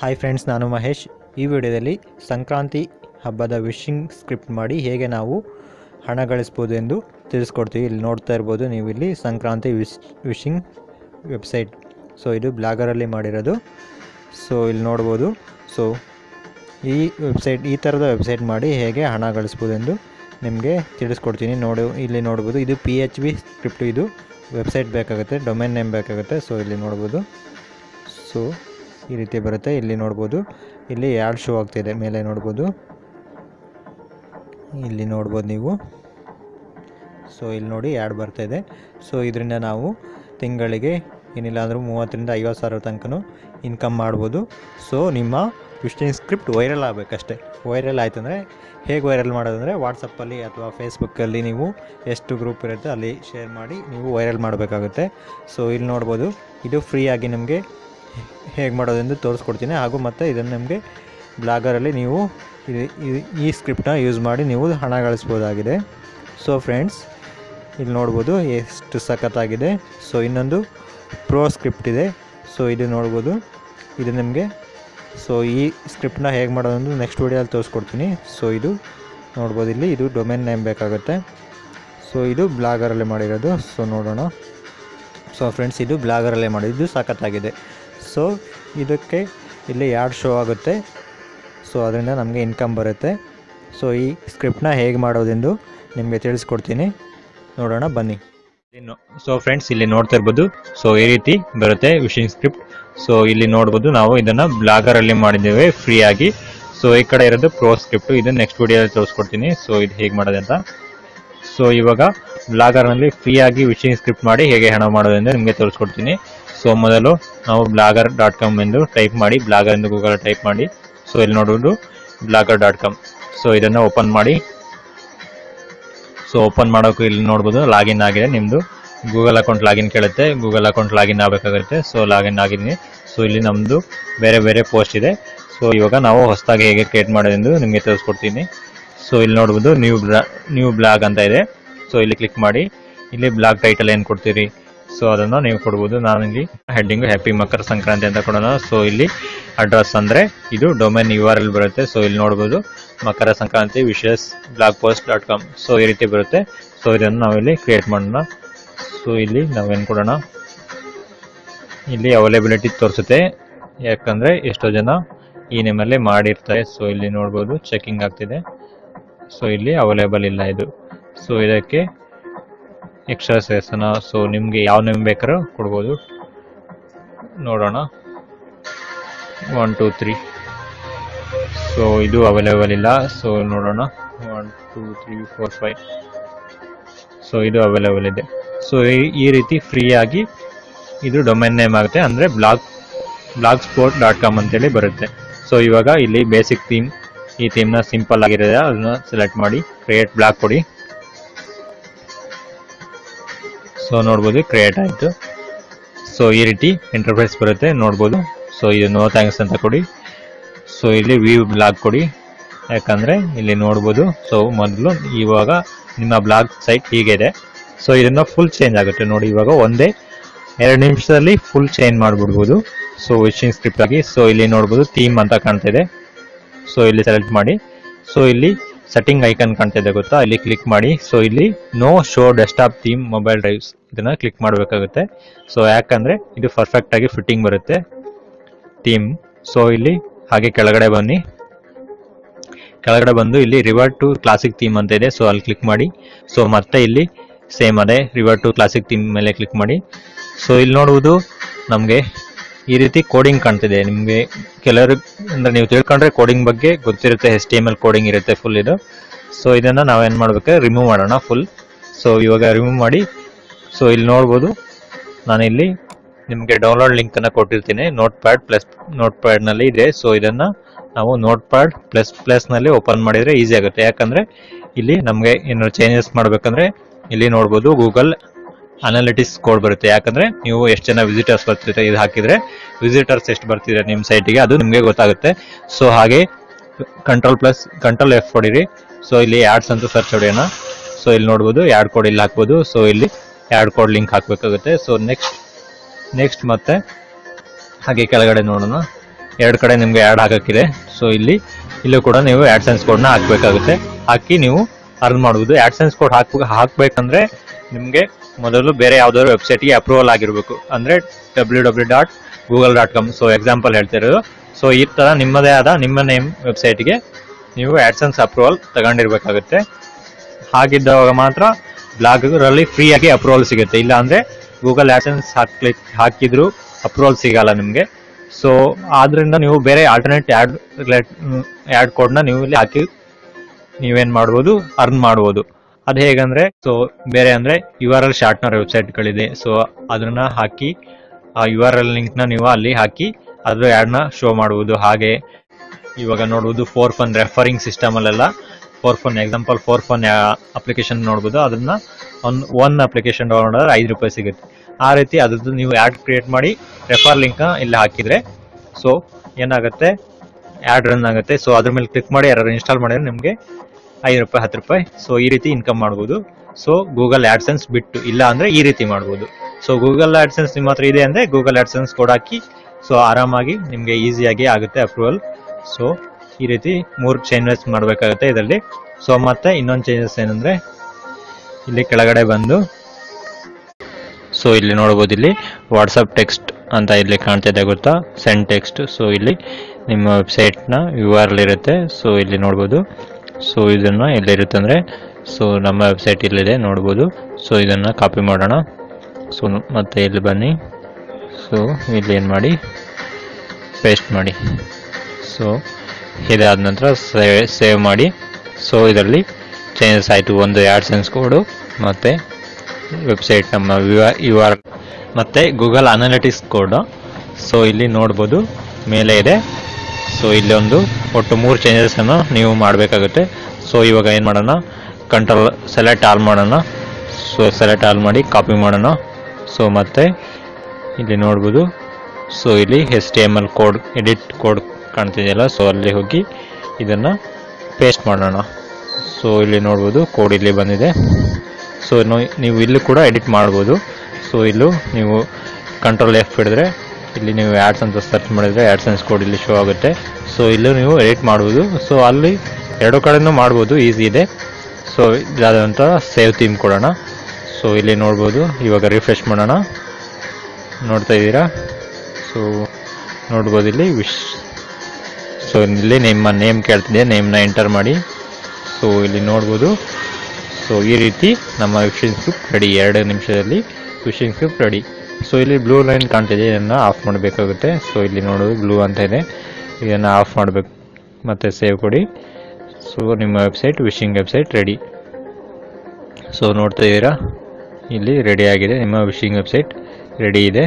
hi friends ನಾನು ಮಹೇಶ್ ಈ ವಿಡಿಯೋದಲ್ಲಿ ಸಂಕ್ರಾಂತಿ ಹಬ್ಬದ ವಿಶಿಂಗ್ ಸ್ಕ್ರಿಪ್ಟ್ ಮಾಡಿ ಹೇಗೆ ನಾವು ಹಣ ಗಳಿಸ್ಬೋದು ಎಂದು ತಿಳಿಸ್ಕೊಡ್ತೀವಿ ಇಲ್ಲಿ ನೋಡ್ತಾ ಇರ್ಬೋದು ನೀವು ಇಲ್ಲಿ Sankranti wish wishing website so ಇದು ಬ್ಲಾಗರಲ್ಲಿ ಮಾಡಿರೋದು ಸೊ ಇಲ್ಲಿ ನೋಡ್ಬೋದು ಸೊ ಈ ವೆಬ್ಸೈಟ್ ಈ ಥರದ ವೆಬ್ಸೈಟ್ ಮಾಡಿ ಹೇಗೆ ಹಣ ಗಳಿಸ್ಬೋದು ಎಂದು ನಿಮಗೆ ತಿಳಿಸ್ಕೊಡ್ತೀನಿ ನೋಡು ಇಲ್ಲಿ ನೋಡ್ಬೋದು ಇದು ಪಿ ಎಚ್ ಬಿ ಸ್ಕ್ರಿಪ್ಟ್ ಇದು ವೆಬ್ಸೈಟ್ ಬೇಕಾಗುತ್ತೆ ಡೊಮೈನ್ ನೇಮ್ ಬೇಕಾಗುತ್ತೆ ಸೊ ಇಲ್ಲಿ ನೋಡ್ಬೋದು ಸೊ ಈ ರೀತಿ ಬರುತ್ತೆ ಇಲ್ಲಿ ನೋಡ್ಬೋದು ಇಲ್ಲಿ ಯಾಡ್ ಶೋ ಆಗ್ತಿದೆ ಮೇಲೆ ನೋಡ್ಬೋದು ಇಲ್ಲಿ ನೋಡ್ಬೋದು ನೀವು ಸೊ ಇಲ್ಲಿ ನೋಡಿ ಯಾಡ್ ಬರ್ತಾ ಇದೆ ಸೊ ಇದರಿಂದ ನಾವು ತಿಂಗಳಿಗೆ ಏನಿಲ್ಲ ಅಂದರೂ ಮೂವತ್ತರಿಂದ ಐವತ್ತು ಸಾವಿರ ತನಕ ಇನ್ಕಮ್ ಮಾಡ್ಬೋದು ಸೊ ನಿಮ್ಮ ವಿಸ್ಟಿಂಗ್ ಸ್ಕ್ರಿಪ್ಟ್ ವೈರಲ್ ಆಗಬೇಕಷ್ಟೆ ವೈರಲ್ ಆಯ್ತು ಅಂದರೆ ಹೇಗೆ ವೈರಲ್ ಮಾಡೋದಂದರೆ ವಾಟ್ಸಪ್ಪಲ್ಲಿ ಅಥವಾ ಫೇಸ್ಬುಕ್ಕಲ್ಲಿ ನೀವು ಎಷ್ಟು ಗ್ರೂಪ್ ಇರುತ್ತೆ ಅಲ್ಲಿ ಶೇರ್ ಮಾಡಿ ನೀವು ವೈರಲ್ ಮಾಡಬೇಕಾಗುತ್ತೆ ಸೊ ಇಲ್ಲಿ ನೋಡ್ಬೋದು ಇದು ಫ್ರೀಯಾಗಿ ನಿಮಗೆ ಹೇಗೆ ಮಾಡೋದೆಂದು ತೋರಿಸ್ಕೊಡ್ತೀನಿ ಹಾಗೂ ಮತ್ತು ಇದನ್ನು ನಿಮಗೆ ಬ್ಲಾಗರಲ್ಲಿ ನೀವು ಇದು- ಇದು- ಈ ಸ್ಕ್ರಿಪ್ಟನ್ನ ಯೂಸ್ ಮಾಡಿ ನೀವು ಹಣ ಗಳಿಸ್ಬೋದಾಗಿದೆ ಸೊ ಫ್ರೆಂಡ್ಸ್ ಇಲ್ಲಿ ನೋಡ್ಬೋದು ಎಷ್ಟು ಸಖತ್ತಾಗಿದೆ ಸೊ ಇನ್ನೊಂದು ಪ್ರೋ ಸ್ಕ್ರಿಪ್ಟ್ ಇದೆ ಸೊ ಇದು ನೋಡ್ಬೋದು ಇದು ನಿಮಗೆ ಸೊ ಈ ಸ್ಕ್ರಿಪ್ಟನ್ನ ಹೇಗೆ ಮಾಡೋದಂದು ನೆಕ್ಸ್ಟ್ ವೀಡಿಯೋದಲ್ಲಿ ತೋರಿಸ್ಕೊಡ್ತೀನಿ ಸೊ ಇದು ನೋಡ್ಬೋದು ಇಲ್ಲಿ ಇದು ಡೊಮೇನ್ ನೇಮ್ ಬೇಕಾಗುತ್ತೆ ಸೊ ಇದು ಬ್ಲಾಗರಲ್ಲೇ ಮಾಡಿರೋದು ಸೊ ನೋಡೋಣ ಸೊ ಫ್ರೆಂಡ್ಸ್ ಇದು ಬ್ಲಾಗರಲ್ಲೇ ಮಾಡಿದ್ದು ಸಖತ್ತಾಗಿದೆ ಸೊ ಇದಕ್ಕೆ ಇಲ್ಲಿ ಯಾಡ್ ಶೋ ಆಗುತ್ತೆ ಸೊ ಅದರಿಂದ ನಮಗೆ ಇನ್ಕಮ್ ಬರುತ್ತೆ ಸೊ ಈ ಸ್ಕ್ರಿಪ್ಟ್ನ ಹೇಗೆ ಮಾಡೋದೆಂದು ನಿಮಗೆ ತಿಳಿಸ್ಕೊಡ್ತೀನಿ ನೋಡೋಣ ಬನ್ನಿ ಸೊ ಫ್ರೆಂಡ್ಸ್ ಇಲ್ಲಿ ನೋಡ್ತಾ ಇರ್ಬೋದು ಸೊ ಈ ರೀತಿ ಬರುತ್ತೆ ವಿಶಿಂಗ್ ಸ್ಕ್ರಿಪ್ಟ್ ಸೊ ಇಲ್ಲಿ ನೋಡ್ಬೋದು ನಾವು ಇದನ್ನು ಬ್ಲಾಗರಲ್ಲಿ ಮಾಡಿದ್ದೇವೆ ಫ್ರೀ ಆಗಿ ಸೊ ಈ ಕಡೆ ಇರೋದು ಪ್ರೋ ಸ್ಕ್ರಿಪ್ಟ್ ಇದನ್ನು ನೆಕ್ಸ್ಟ್ ವಿಡಿಯೋದಲ್ಲಿ ತೋರಿಸ್ಕೊಡ್ತೀನಿ ಸೊ ಇದು ಹೇಗೆ ಮಾಡೋದು ಅಂತ ಸೊ ಇವಾಗ ಬ್ಲಾಗರ್ನಲ್ಲಿ ಫ್ರೀ ಆಗಿ ವಿಶಿಂಗ್ ಸ್ಕ್ರಿಪ್ಟ್ ಮಾಡಿ ಹೇಗೆ ಹಣ ಮಾಡೋದೆಂದು ನಿಮಗೆ ತೋರಿಸ್ಕೊಡ್ತೀನಿ ಸೊ ಮೊದಲು ನಾವು ಬ್ಲಾಗರ್ ಡಾಟ್ ಕಾಮ್ ಎಂದು ಟೈಪ್ ಮಾಡಿ ಬ್ಲಾಗರ್ ಎಂದು ಗೂಗಲ್ ಟೈಪ್ ಮಾಡಿ ಸೊ ಇಲ್ಲಿ ನೋಡುವುದು ಬ್ಲಾಗರ್ ಡಾಟ್ ಕಾಮ್ ಸೊ ಇದನ್ನು ಓಪನ್ ಮಾಡಿ ಸೊ ಓಪನ್ ಮಾಡೋಕೆ ಇಲ್ಲಿ ನೋಡ್ಬೋದು ಲಾಗಿನ್ ಆಗಿದೆ ನಿಮ್ಮದು ಗೂಗಲ್ ಅಕೌಂಟ್ ಲಾಗಿನ್ ಕೇಳುತ್ತೆ ಗೂಗಲ್ ಅಕೌಂಟ್ ಲಾಗಿನ್ ಆಗಬೇಕಾಗುತ್ತೆ ಸೊ ಲಾಗಿನ್ ಆಗಿದ್ದೀನಿ ಸೊ ಇಲ್ಲಿ ನಮ್ಮದು ಬೇರೆ ಬೇರೆ ಪೋಸ್ಟ್ ಇದೆ ಸೊ ಇವಾಗ ನಾವು ಹೊಸದಾಗಿ ಹೇಗೆ ಕ್ರಿಯೇಟ್ ಮಾಡೋದೆಂದು ನಿಮಗೆ ತಿಳಿಸ್ಕೊಡ್ತೀನಿ ಸೊ ಇಲ್ಲಿ ನೋಡ್ಬೋದು ನ್ಯೂ ಬ್ಲಾ ನ್ಯೂ ಬ್ಲಾಗ್ ಅಂತ ಇದೆ ಸೊ ಇಲ್ಲಿ ಕ್ಲಿಕ್ ಮಾಡಿ ಇಲ್ಲಿ ಬ್ಲಾಗ್ ಟೈಟಲ್ ಏನು ಕೊಡ್ತೀರಿ ಸೊ ಅದನ್ನು ನೀವು ಕೊಡ್ಬೋದು ನಾನು ಇಲ್ಲಿ ಹೆಡ್ಡಿಂಗು ಹ್ಯಾಪಿ ಮಕರ ಸಂಕ್ರಾಂತಿ ಅಂತ ಕೊಡೋಣ ಸೊ ಇಲ್ಲಿ ಅಡ್ರೆಸ್ ಅಂದರೆ ಇದು ಡೊಮೈನ್ ಯು ಆರ್ ಎಲ್ ಬರುತ್ತೆ ಸೊ ಇಲ್ಲಿ ನೋಡ್ಬೋದು Makar Sankranti wishes blog post dot com so ಈ ರೀತಿ ಬರುತ್ತೆ ಸೊ ಇದನ್ನು ನಾವಿಲ್ಲಿ ಕ್ರಿಯೇಟ್ ಮಾಡೋಣ ಸೊ ಇಲ್ಲಿ ನಾವೇನು ಕೊಡೋಣ ಇಲ್ಲಿ ಅವೈಲೇಬಿಲಿಟಿ ತೋರಿಸುತ್ತೆ ಯಾಕಂದರೆ ಎಷ್ಟೋ ಜನ ಈ ನೇಮಲ್ಲಿ ಮಾಡಿರ್ತಾರೆ ಸೊ ಇಲ್ಲಿ ನೋಡ್ಬೋದು ಚೆಕಿಂಗ್ ಆಗ್ತಿದೆ ಸೊ ಇಲ್ಲಿ ಅವೈಲೇಬಲ್ ಇಲ್ಲ ಇದು ಸೊ ಇದಕ್ಕೆ ಎಕ್ಸ್ಟ್ರಾ ಸೇರ್ಸೋಣ ಸೊ ನಿಮಗೆ ಯಾವ ನೇಮ್ ಬೇಕಾದ್ರೂ ಕೊಡ್ಬೋದು ನೋಡೋಣ ಒನ್ ಟೂ ತ್ರೀ ಸೊ ಇದು ಅವೈಲೇಬಲ್ ಇಲ್ಲ ಸೊ ನೋಡೋಣ one two three four five so ಇದು ಅವೈಲೇಬಲ್ ಇದೆ ಸೊ ಈ ರೀತಿ ಫ್ರೀಯಾಗಿ ಇದು ಡೊಮೈನ್ ನೇಮ್ ಆಗುತ್ತೆ ಅಂದರೆ blog blog sport dot com ಅಂತೇಳಿ ಬರುತ್ತೆ ಸೊ ಇವಾಗ ಇಲ್ಲಿ ಬೇಸಿಕ್ ಥೀಮ್ ಈ ಥೀಮ್ನ ಸಿಂಪಲ್ ಆಗಿರೋದೆ ಅದನ್ನ ಸೆಲೆಕ್ಟ್ ಮಾಡಿ ಕ್ರಿಯೇಟ್ ಬ್ಲಾಗ್ ಕೊಡಿ ಸೊ ನೋಡ್ಬೋದು ಕ್ರಿಯೇಟ್ ಆಯಿತು ಸೊ ಈ ರೀತಿ ಇಂಟರ್ಫೇಸ್ ಬರುತ್ತೆ ನೋಡ್ಬೋದು ಸೊ ಇದು ನೋ ಥ್ಯಾಂಕ್ಸ್ ಅಂತ ಕೊಡಿ ಸೊ ಇಲ್ಲಿ ವ್ಯೂ ಬ್ಲಾಗ್ ಕೊಡಿ ಯಾಕಂದರೆ ಇಲ್ಲಿ ನೋಡ್ಬೋದು ಸೊ ಮೊದಲು ಇವಾಗ ನಿಮ್ಮ ಬ್ಲಾಗ್ ಸೈಟ್ ಹೀಗಿದೆ ಸೊ ಇದನ್ನು ಫುಲ್ ಚೇಂಜ್ ಆಗುತ್ತೆ ನೋಡಿ ಇವಾಗ ಒಂದೇ ಎರಡು ನಿಮಿಷದಲ್ಲಿ ಫುಲ್ ಚೇಂಜ್ ಮಾಡಿಬಿಡ್ಬೋದು ಸೊ ವಿಶಿಂಗ್ ಸ್ಕ್ರಿಪ್ಟ್ ಆಗಿ ಸೊ ಇಲ್ಲಿ ನೋಡ್ಬೋದು ಥೀಮ್ ಅಂತ ಕಾಣ್ತಿದೆ ಸೊ ಇಲ್ಲಿ ಸೆಲೆಕ್ಟ್ ಮಾಡಿ ಸೊ ಇಲ್ಲಿ ಸೆಟ್ಟಿಂಗ್ ಐಕನ್ ಕಾಣ್ತಿದೆ ಗೊತ್ತಾ ಇಲ್ಲಿ ಕ್ಲಿಕ್ ಮಾಡಿ ಸೊ ಇಲ್ಲಿ no show desktop theme mobile drives ಇದನ್ನ ಕ್ಲಿಕ್ ಮಾಡಬೇಕಾಗುತ್ತೆ ಸೊ ಯಾಕಂದ್ರೆ ಇದು ಪರ್ಫೆಕ್ಟ್ ಆಗಿ ಫಿಟ್ಟಿಂಗ್ ಬರುತ್ತೆ ಥೀಮ್ ಸೊ ಇಲ್ಲಿ ಹಾಗೆ ಕೆಳಗಡೆ ಬನ್ನಿ ಕೆಳಗಡೆ ಬಂದು ಇಲ್ಲಿ ರಿವರ್ಟ್ ಟು ಕ್ಲಾಸಿಕ್ ಥೀಮ್ ಅಂತ ಇದೆ ಸೊ ಅಲ್ಲಿ ಕ್ಲಿಕ್ ಮಾಡಿ ಸೊ ಮತ್ತೆ ಇಲ್ಲಿ ಸೇಮ್ ಅದೇ ರಿವರ್ಟ್ ಟು ಕ್ಲಾಸಿಕ್ ಥೀಮ್ ಮೇಲೆ ಕ್ಲಿಕ್ ಮಾಡಿ ಸೊ ಇಲ್ಲಿ ನೋಡುವುದು ನಮಗೆ ಈ ರೀತಿ ಕೋಡಿಂಗ್ ಕಾಣ್ತಿದೆ ನಿಮಗೆ ಕೆಲವರು ಅಂದ್ರೆ ನೀವು ತಿಳ್ಕೊಂಡ್ರೆ ಕೋಡಿಂಗ್ ಬಗ್ಗೆ ಗೊತ್ತಿರುತ್ತೆ S T M L coding ಇರುತ್ತೆ ಫುಲ್ ಇದು ಸೊ ಇದನ್ನ ನಾವೇನು ಮಾಡ್ಬೇಕು ರಿಮೂವ್ ಮಾಡೋಣ ಫುಲ್ ಸೊ ಇವಾಗ ರಿಮೂವ್ ಮಾಡಿ ಸೊ ಇಲ್ಲಿ ನೋಡ್ಬೋದು ನಾನಿಲ್ಲಿ ನಿಮಗೆ ಡೌನ್ಲೋಡ್ ಲಿಂಕ್ ಅನ್ನ ಕೊಟ್ಟಿರ್ತೀನಿ notepad plus notepad ನಲ್ಲಿ ಇದೆ ಸೊ ಇದನ್ನ ನಾವು ನೋಟ್ ಪ್ಯಾಡ್ ಪ್ಲಸ್ ಪ್ಲಸ್ ನಲ್ಲಿ ಓಪನ್ ಮಾಡಿದ್ರೆ ಈಸಿ ಆಗುತ್ತೆ ಯಾಕಂದ್ರೆ ಇಲ್ಲಿ ನಮಗೆ ಏನಾದ್ರು ಚೇಂಜಸ್ ಮಾಡ್ಬೇಕಂದ್ರೆ ಇಲ್ಲಿ ನೋಡ್ಬೋದು ಗೂಗಲ್ ಅನಾಲಿಟಿಕ್ಸ್ ಕೋಡ್ ಬರುತ್ತೆ ಯಾಕಂದ್ರೆ ನೀವು ಎಷ್ಟು ಜನ ವಿಸಿಟರ್ಸ್ ಬರ್ತಿದ್ರೆ ಇದು ಹಾಕಿದ್ರೆ ವಿಸಿಟರ್ಸ್ ಎಷ್ಟು ಬರ್ತಿದೆ ನಿಮ್ಮ ಸೈಟಿಗೆ ಅದು ನಿಮಗೆ ಗೊತ್ತಾಗುತ್ತೆ ಸೊ ಹಾಗೆ ಕಂಟ್ರೋಲ್ ಪ್ಲಸ್ ಕಂಟ್ರೋಲ್ ಎಫ್ ಹೊಡಿರಿ ಸೊ ಇಲ್ಲಿ ಆಡ್ಸ್ ಅಂತ ಸರ್ಚ್ ಹೊಡೆಯೋಣ ಸೊ ಇಲ್ಲಿ ನೋಡ್ಬೋದು ಆ್ಯಡ್ ಕೋಡ್ ಇಲ್ಲಿ ಹಾಕ್ಬೋದು ಸೊ ಇಲ್ಲಿ ಆ್ಯಡ್ ಕೋಡ್ ಲಿಂಕ್ ಹಾಕಬೇಕಾಗುತ್ತೆ ಸೊ ನೆಕ್ಸ್ಟ್ ನೆಕ್ಸ್ಟ್ ಮತ್ತೆ ಹಾಗೆ ಕೆಳಗಡೆ ನೋಡೋಣ ಎರಡು ಕಡೆ ನಿಮಗೆ ಆ್ಯಡ್ ಹಾಕೋಕ್ಕಿದೆ ಸೊ ಇಲ್ಲಿ ಇಲ್ಲೂ ಕೂಡ ನೀವು ಆ್ಯಡ್ಸೆನ್ಸ್ ಕೋಡ್ನ ಹಾಕಬೇಕಾಗುತ್ತೆ ಹಾಕಿ ನೀವು ಅರ್ನ್ ಮಾಡ್ಬೋದು ಆ್ಯಡ್ಸೆನ್ಸ್ ಕೋಡ್ ಹಾಕ್ ಹಾಕಬೇಕಂದ್ರೆ ನಿಮಗೆ ಮೊದಲು ಬೇರೆ ಯಾವುದಾದ್ರು ವೆಬ್ಸೈಟ್ಗೆ ಅಪ್ರೂವಲ್ ಆಗಿರಬೇಕು ಅಂದರೆ W W dot Google dot com so example ಹೇಳ್ತಿರೋದು ಸೊ ಈ ಥರ ನಿಮ್ಮದೇ ಆದ ನಿಮ್ಮ ನೇಮ್ ವೆಬ್ಸೈಟ್ಗೆ ನೀವು ಆ್ಯಡ್ಸೆನ್ಸ್ ಅಪ್ರೂವಲ್ ತಗೊಂಡಿರ್ಬೇಕಾಗುತ್ತೆ ಹಾಗಿದ್ದಾಗ ಮಾತ್ರ ಬ್ಲಾಗರಲ್ಲಿ ಫ್ರೀಯಾಗಿ ಅಪ್ರೂವಲ್ ಸಿಗುತ್ತೆ ಇಲ್ಲ ಅಂದರೆ ಗೂಗಲ್ ಆ್ಯಡ್ಸೆನ್ಸ್ ಹಾಕ್ಲಿಕ್ ಹಾಕಿದ್ರು ಅಪ್ರೂವಲ್ ಸಿಗಲ್ಲ ನಿಮಗೆ ಸೊ ಆದ್ರಿಂದ ನೀವು ಬೇರೆ ಆಲ್ಟರ್ನೇಟ್ ಆ್ಯಡ್ ಆ್ಯಡ್ ಕೋಡ್ನ ನೀವು ಇಲ್ಲಿ ಹಾಕಿ ನೀವೇನ್ ಮಾಡ್ಬೋದು ಅರ್ನ್ ಮಾಡ್ಬೋದು ಅದು ಹೇಗಂದ್ರೆ ಸೊ ಬೇರೆ ಅಂದ್ರೆ ಯು ಆರ್ ಎಲ್ ಶಾರ್ಟ್ನರ್ ವೆಬ್ಸೈಟ್ಗಳಿದೆ ಸೊ ಅದನ್ನ ಹಾಕಿ ಆ ಯು ಆರ್ ಎಲ್ ಲಿಂಕ್ನ ನೀವು ಅಲ್ಲಿ ಹಾಕಿ ಅದ್ರ ಆ್ಯಡ್ನ ಶೋ ಮಾಡುವುದು ಹಾಗೆ ಇವಾಗ ನೋಡ್ಬೋದು ಫೋರ್ ಫನ್ ರೆಫರಿಂಗ್ ಸಿಸ್ಟಮಲ್ಲೆಲ್ಲ four fun example four fun application ನೋಡ್ಬೋದು ಅದನ್ನ ಒನ್ ಒನ್ ಅಪ್ಲಿಕೇಶನ್ ಡೌನ್ಲೋಡ್ ಆದ್ರೆ ಐದು ರೂಪಾಯಿ ಸಿಗುತ್ತೆ ಆ ರೀತಿ ಅದ್ರದ್ದು ನೀವು ಆ್ಯಡ್ ಕ್ರಿಯೇಟ್ ಮಾಡಿ ರೆಫರ್ ಲಿಂಕ್ನ ಇಲ್ಲಿ ಹಾಕಿದ್ರೆ ಸೊ ಏನಾಗುತ್ತೆ ಆ್ಯಡ್ ರನ್ ಆಗುತ್ತೆ ಸೊ ಅದ್ರ ಮೇಲೆ ಕ್ಲಿಕ್ ಮಾಡಿ ಯಾರು ಇನ್ಸ್ಟಾಲ್ ಮಾಡಿದ್ರೆ ನಿಮಗೆ ಐದು ರೂಪಾಯಿ ಹತ್ತು ರೂಪಾಯಿ ಸೊ ಈ ರೀತಿ ಇನ್ಕಮ್ ಮಾಡ್ಬೋದು ಸೊ ಗೂಗಲ್ ಆ್ಯಡ್ಸೆನ್ಸ್ ಬಿಟ್ಟು ಇಲ್ಲ ಅಂದ್ರೆ ಈ ರೀತಿ ಮಾಡ್ಬೋದು ಸೊ ಗೂಗಲ್ ಆ್ಯಡ್ಸೆನ್ಸ್ ನಿಮ್ಮ ಹತ್ರ ಇದೆ ಅಂದ್ರೆ ಗೂಗಲ್ ಆ್ಯಡ್ಸೆನ್ಸ್ ಕೋಡ್ ಹಾಕಿ ಸೊ ಆರಾಮಾಗಿ ನಿಮಗೆ ಈಸಿಯಾಗಿ ಆಗುತ್ತೆ ಅಪ್ರೂವಲ್ ಸೊ ಈ ರೀತಿ ಮೂರು ಚೇಂಜಸ್ ಮಾಡಬೇಕಾಗುತ್ತೆ ಇದರಲ್ಲಿ ಸೊ ಮತ್ತೆ ಇನ್ನೊಂದು ಚೇಂಜಸ್ ಏನಂದ್ರೆ ಇಲ್ಲಿ ಕೆಳಗಡೆ ಬಂದು ಸೊ ಇಲ್ಲಿ ನೋಡ್ಬೋದು ಇಲ್ಲಿ ವಾಟ್ಸಪ್ ಟೆಕ್ಸ್ಟ್ ಅಂತ ಇಲ್ಲಿ ಕಾಣ್ತಿದೆ ಗೊತ್ತಾ ಸೆಂಡ್ ಟೆಕ್ಸ್ಟ್ ಸೊ ಇಲ್ಲಿ ನಿಮ್ಮ ವೆಬ್ಸೈಟ್ನ ಯು ಆರ್ ಎಲ್ ಇರುತ್ತೆ ಸೊ ಇಲ್ಲಿ ನೋಡ್ಬೋದು ಸೊ ಇದನ್ನು ಎಲ್ಲಿರುತ್ತೆ ಅಂದರೆ ಸೊ ನಮ್ಮ ವೆಬ್ಸೈಟ್ ಇಲ್ಲಿದೆ ನೋಡ್ಬೋದು ಸೊ ಇದನ್ನು ಕಾಪಿ ಮಾಡೋಣ ಸೊ ಮತ್ತೆ ಇಲ್ಲಿ ಬನ್ನಿ ಸೊ ಇಲ್ಲಿ ಏನು ಮಾಡಿ ಪೇಸ್ಟ್ ಮಾಡಿ ಸೊ ಇದಾದ ನಂತರ ಸೇವ್ ಸೇವ್ ಮಾಡಿ ಸೊ ಇದರಲ್ಲಿ ಚೇಂಜಸ್ ಆಯಿತು ಒಂದು ಎರಡು ಸೆನ್ಸ್ ಕೋಡು ಮತ್ತು ವೆಬ್ಸೈಟ್ ನಮ್ಮ ಯು ಆರ್ ಮತ್ತು ಗೂಗಲ್ ಅನಾಲಿಟಿಕ್ಸ್ ಕೋಡ್ ಸೊ ಇಲ್ಲಿ ನೋಡ್ಬೋದು ಮೇಲೆ ಇದೆ ಸೊ ಇಲ್ಲಿ ಒಂದು ಒಟ್ಟು ಮೂರು ಚೇಂಜಸನ್ನು ನೀವು ಮಾಡಬೇಕಾಗುತ್ತೆ ಸೊ ಇವಾಗ ಏನು ಮಾಡೋಣ ಕಂಟ್ರೋಲ್ ಸೆಲೆಕ್ಟ್ ಆಲ್ ಮಾಡೋಣ ಸೊ ಸೆಲೆಕ್ಟ್ ಆಲ್ ಮಾಡಿ ಕಾಪಿ ಮಾಡೋಣ ಸೊ ಮತ್ತೆ ಇಲ್ಲಿ ನೋಡ್ಬೋದು ಸೊ ಇಲ್ಲಿ S T M L code edit code ಕಾಣ್ತಿದೆಯಲ್ಲ ಸೊ ಅಲ್ಲಿ ಹೋಗಿ ಇದನ್ನು ಪೇಸ್ಟ್ ಮಾಡೋಣ ಸೊ ಇಲ್ಲಿ ನೋಡ್ಬೋದು ಕೋಡ್ ಇಲ್ಲಿ ಬಂದಿದೆ ಸೊ ನೀವು ಇಲ್ಲಿ ಕೂಡ ಎಡಿಟ್ ಮಾಡ್ಬೋದು ಸೊ ಇಲ್ಲೂ ನೀವು ಕಂಟ್ರೋಲ್ ಎಫ್ ಹಿಡಿದ್ರೆ ಇಲ್ಲಿ ನೀವು ಆ್ಯಡ್ಸ್ ಅಂತ ಸರ್ಚ್ ಮಾಡಿದರೆ ಆ್ಯಡ್ಸೆನ್ಸ್ ಕೋಡ್ ಇಲ್ಲಿ ಶೋ ಆಗುತ್ತೆ ಸೊ ಇಲ್ಲೂ ನೀವು ಎಡಿಟ್ ಮಾಡ್ಬೋದು ಸೊ ಅಲ್ಲಿ ಎರಡು ಕಡೆನೂ ಮಾಡ್ಬೋದು ಈಸಿ ಇದೆ ಸೊ ಇದಾದ ನಂತರ ಸೇವ್ ಥೀಮ್ ಕೊಡೋಣ ಸೊ ಇಲ್ಲಿ ನೋಡ್ಬೋದು ಇವಾಗ ರಿಫ್ರೆಶ್ ಮಾಡೋಣ ನೋಡ್ತಾ ಇದ್ದೀರಾ ಸೊ ನೋಡ್ಬೋದು ಇಲ್ಲಿ ವಿಶ್ ಸೊ ಇಲ್ಲಿ ನಿಮ್ಮ ನೇಮ್ ಕೇಳ್ತಿದೆ ನೇಮ್ನ ಎಂಟರ್ ಮಾಡಿ ಸೊ ಇಲ್ಲಿ ನೋಡ್ಬೋದು ಸೊ ಈ ರೀತಿ ನಮ್ಮ ವಿಷಿಂಗ್ ಸ್ಕ್ರಿಪ್ಟ್ ರೆಡಿ ಎರಡು ನಿಮಿಷದಲ್ಲಿ ವಿಷಿಂಗ್ ಸ್ಕ್ರಿಪ್ಟ್ ರೆಡಿ ಸೊ ಇಲ್ಲಿ ಬ್ಲೂ ಲೈನ್ ಕಾಣ್ತಿದೆ ಇದನ್ನು ಆಫ್ ಮಾಡಬೇಕಾಗುತ್ತೆ ಸೊ ಇಲ್ಲಿ ನೋಡೋದು ಬ್ಲೂ ಅಂತ ಇದೆ ಇದನ್ನು ಆಫ್ ಮಾಡಬೇಕು ಮತ್ತು ಸೇವ್ ಕೊಡಿ ಸೊ ನಿಮ್ಮ website wishing website ready so ನೋಡ್ತಾ ಇದ್ದೀರಾ ಇಲ್ಲಿ ರೆಡಿ ಆಗಿದೆ ನಿಮ್ಮ ವಿಶಿಂಗ್ ವೆಬ್ಸೈಟ್ ರೆಡಿ ಇದೆ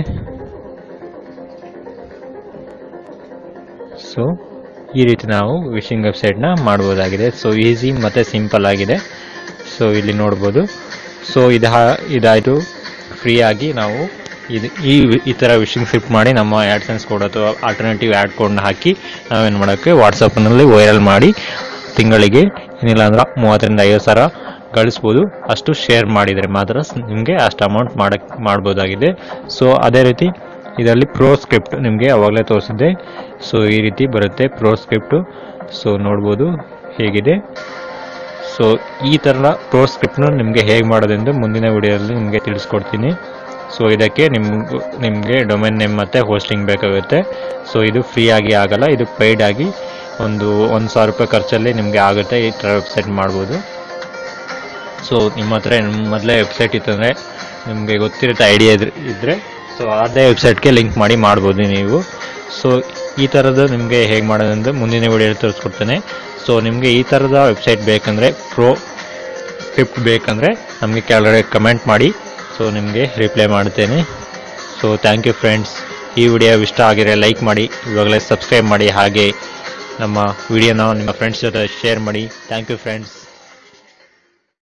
ಸೊ ಈ ರೀತಿ ನಾವು ವಿಶಿಂಗ್ ವೆಬ್ಸೈಟ್ನ ಮಾಡ್ಬೋದಾಗಿದೆ ಸೊ ಈಸಿ ಮತ್ತು ಸಿಂಪಲ್ ಆಗಿದೆ ಸೊ ಇಲ್ಲಿ ನೋಡ್ಬೋದು ಸೊ ಇದು ಇದಾಯಿತು ಫ್ರೀಯಾಗಿ ನಾವು ಇದು ಈ ಈ ಥರ ವಿಶಿಂಗ್ ಸ್ಕ್ರಿಪ್ಟ್ ಮಾಡಿ ನಮ್ಮ ಆ್ಯಡ್ಸೆನ್ಸ್ ಕೋಡ್ ಅಥವಾ ಆಲ್ಟರ್ನೇಟಿವ್ ಆ್ಯಡ್ ಕೋಡ್ನ ಹಾಕಿ ನಾವೇನು ಮಾಡೋಕ್ಕೆ ವಾಟ್ಸಪ್ನಲ್ಲಿ ವೈರಲ್ ಮಾಡಿ ತಿಂಗಳಿಗೆ ಏನಿಲ್ಲ ಅಂದ್ರೆ ಮೂವತ್ತರಿಂದ ಐವತ್ತು ಸಾವಿರ ಗಳಿಸ್ಬೋದು ಅಷ್ಟು ಶೇರ್ ಮಾಡಿದರೆ ಮಾತ್ರ ನಿಮಗೆ ಅಷ್ಟು ಅಮೌಂಟ್ ಮಾಡಕ್ಕೆ ಮಾಡ್ಬೋದಾಗಿದೆ ಸೊ ಅದೇ ರೀತಿ ಇದರಲ್ಲಿ ಪ್ರೋ ಸ್ಕ್ರಿಪ್ಟ್ ನಿಮಗೆ ಅವಾಗಲೇ ತೋರಿಸಿದ್ದೆ ಸೊ ಈ ರೀತಿ ಬರುತ್ತೆ ಪ್ರೋ ಸ್ಕ್ರಿಪ್ಟು ಸೊ ನೋಡ್ಬೋದು ಹೇಗಿದೆ ಸೊ ಈ ಥರ ಪ್ರೋ ಸ್ಕ್ರಿಪ್ಟ್ನ ನಿಮಗೆ ಹೇಗೆ ಮಾಡೋದೆಂದು ಮುಂದಿನ ವಿಡಿಯೋದಲ್ಲಿ ನಿಮಗೆ ತಿಳಿಸ್ಕೊಡ್ತೀನಿ ಸೊ ಇದಕ್ಕೆ ನಿಮ್ಗೆ ನಿಮಗೆ ಡೊಮೈನ್ ನೇಮ್ ಮತ್ತು ಹೋಸ್ಟಿಂಗ್ ಬೇಕಾಗುತ್ತೆ ಸೊ ಇದು ಫ್ರೀ ಆಗಿ ಆಗಲ್ಲ ಇದು ಪೇಯ್ಡ್ ಆಗಿ ಒಂದು ಒಂದು ಸಾವಿರ ರೂಪಾಯಿ ಖರ್ಚಲ್ಲಿ ನಿಮಗೆ ಆಗುತ್ತೆ ಈ ಥರ ವೆಬ್ಸೈಟ್ ಮಾಡ್ಬೋದು ಸೊ ನಿಮ್ಮ ಹತ್ರ ಮೊದಲೇ ವೆಬ್ಸೈಟ್ ಇತ್ತಂದರೆ ನಿಮಗೆ ಗೊತ್ತಿರುತ್ತೆ ಐಡಿಯಾ ಇದ್ರೆ ಇದ್ದರೆ ಸೊ ಅದೇ ವೆಬ್ಸೈಟ್ಗೆ ಲಿಂಕ್ ಮಾಡಿ ಮಾಡ್ಬೋದು ನೀವು ಸೊ ಈ ಥರದ್ದು ನಿಮಗೆ ಹೇಗೆ ಮಾಡೋದಂದ್ರೆ ಮುಂದಿನ ವಿಡಿಯೋಲಿ ತೋರಿಸ್ಕೊಡ್ತೇನೆ ಸೊ ನಿಮಗೆ ಈ ಥರದ ವೆಬ್ಸೈಟ್ ಬೇಕಂದರೆ ಪ್ರೋ ಸ್ಕ್ರಿಪ್ಟ್ ಬೇಕಂದರೆ ನಮಗೆ ಕೆಳಗಡೆ ಕಮೆಂಟ್ ಮಾಡಿ ಸೊ ನಿಮಗೆ ರಿಪ್ಲೈ ಮಾಡ್ತೇನೆ ಸೊ ಥ್ಯಾಂಕ್ ಯು ಫ್ರೆಂಡ್ಸ್ ಈ ವಿಡಿಯೋ ಇಷ್ಟ ಆಗಿದ್ರೆ ಲೈಕ್ ಮಾಡಿ ಇವಾಗಲೇ ಸಬ್ಸ್ಕ್ರೈಬ್ ಮಾಡಿ ಹಾಗೆ ನಮ್ಮ ವಿಡಿಯೋನ ನಿಮ್ಮ ಫ್ರೆಂಡ್ಸ್ ಜೊತೆ ಶೇರ್ ಮಾಡಿ ಥ್ಯಾಂಕ್ ಯು ಫ್ರೆಂಡ್ಸ್